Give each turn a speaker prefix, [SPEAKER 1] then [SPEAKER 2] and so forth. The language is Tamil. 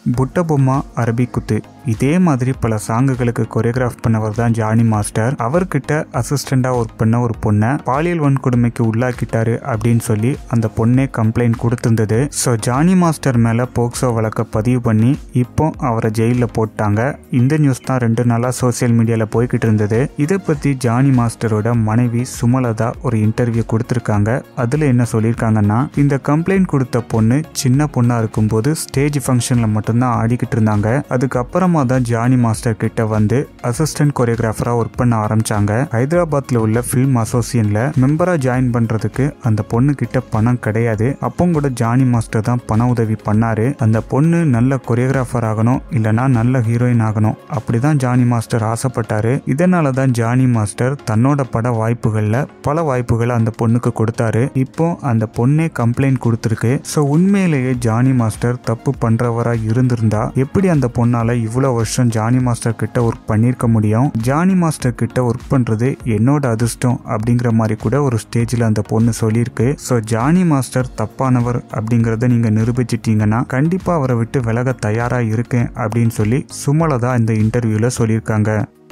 [SPEAKER 1] புட்ட பொம்மா அரபி குத்து இதே மாதிரி பல சாங்குகளுக்கு கொரியோகிராஃப் பண்ணவர் தான் ஜானி மாஸ்டர் அவர்கிட்ட அசிஸ்டண்டா ஒர்க் பண்ண ஒரு பொண்ணை பாலியல் வன்கொடுமைக்கு உள்ளாக்கிட்டாரு அப்படின்னு சொல்லி அந்த பொண்ணே கம்ப்ளைண்ட் கொடுத்திருந்தது ஸோ ஜானி மாஸ்டர் மேல போக்சோ வழக்க பதிவு பண்ணி இப்போ அவரை ஜெயிலில் போட்டாங்க இந்த நியூஸ் தான் ரெண்டு நாளா சோசியல் மீடியால போய்கிட்டு இருந்தது இதை பத்தி ஜானி மாஸ்டரோட மனைவி சுமலதா ஒரு இன்டர்வியூ கொடுத்திருக்காங்க அதுல என்ன சொல்லியிருக்காங்கன்னா இந்த கம்ப்ளைண்ட் கொடுத்த பொண்ணு சின்ன பொண்ணா இருக்கும்போது ஸ்டேஜ் ஃபங்க்ஷன்ல மட்டும்தான் ஆடிக்கிட்டு இருந்தாங்க அதுக்கப்புறமா தான் ஜானி மாஸ்டர் கிட்ட வந்து அசிஸ்டன்ட் கொரியோகிராஃபரா ஒர்க் பண்ண ஆரம்பிச்சாங்க ஹைதராபாத்ல உள்ள ஃபில்ம் அசோசியன்ல மெம்பரா ஜாயின் பண்றதுக்கு அந்த பொண்ணு கிட்ட பணம் கிடையாது அப்போ கூட ஜானி மாஸ்டர் தான் பண உதவி பண்ணாரு அந்த பொண்ணு நல்ல கொரியோகிராஃபர் ஆகணும் இல்லனா நல்ல ஹீரோயின் ஆகணும் அப்படிதான் ஜானி மாஸ்டர் ஆசைப்பட்டாரு இதனால தான் ஜானி மாஸ்டர் தன்னோட பட வாய்ப்புகள்ல பல வாய்ப்புகளை அந்த பொண்ணுக்கு கொடுத்தாரு இப்போ அந்த பொண்ணே கம்ப்ளைண்ட் கொடுத்துருக்கு ஸோ உண்மையிலேயே ஜானி மாஸ்டர் தப்பு பண்றவரா இருந்திருந்தா எப்படி அந்த பொண்ணால இவ்வளோ வருஷம் ஜானி மாஸ்டர் கிட்ட ஒர்க் பண்ணியிருக்க முடியும் ஜானி மாஸ்டர் கிட்ட ஒர்க் பண்றது என்னோட அதிர்ஷ்டம் அப்படிங்கிற மாதிரி கூட ஒரு ஸ்டேஜில் அந்த பொண்ணு சொல்லியிருக்கு ஸோ ஜானி மாஸ்டர் தப்பானவர் அப்படிங்கிறத நீங்க நிரூபிச்சிட்டீங்கன்னா கண்டிப்பா அவரை விட்டு விலக தயாரா இருக்கேன் அப்படின்னு சொல்லி சுமலதா இந்த இன்டர்வியூல சொல்லியிருக்காங்க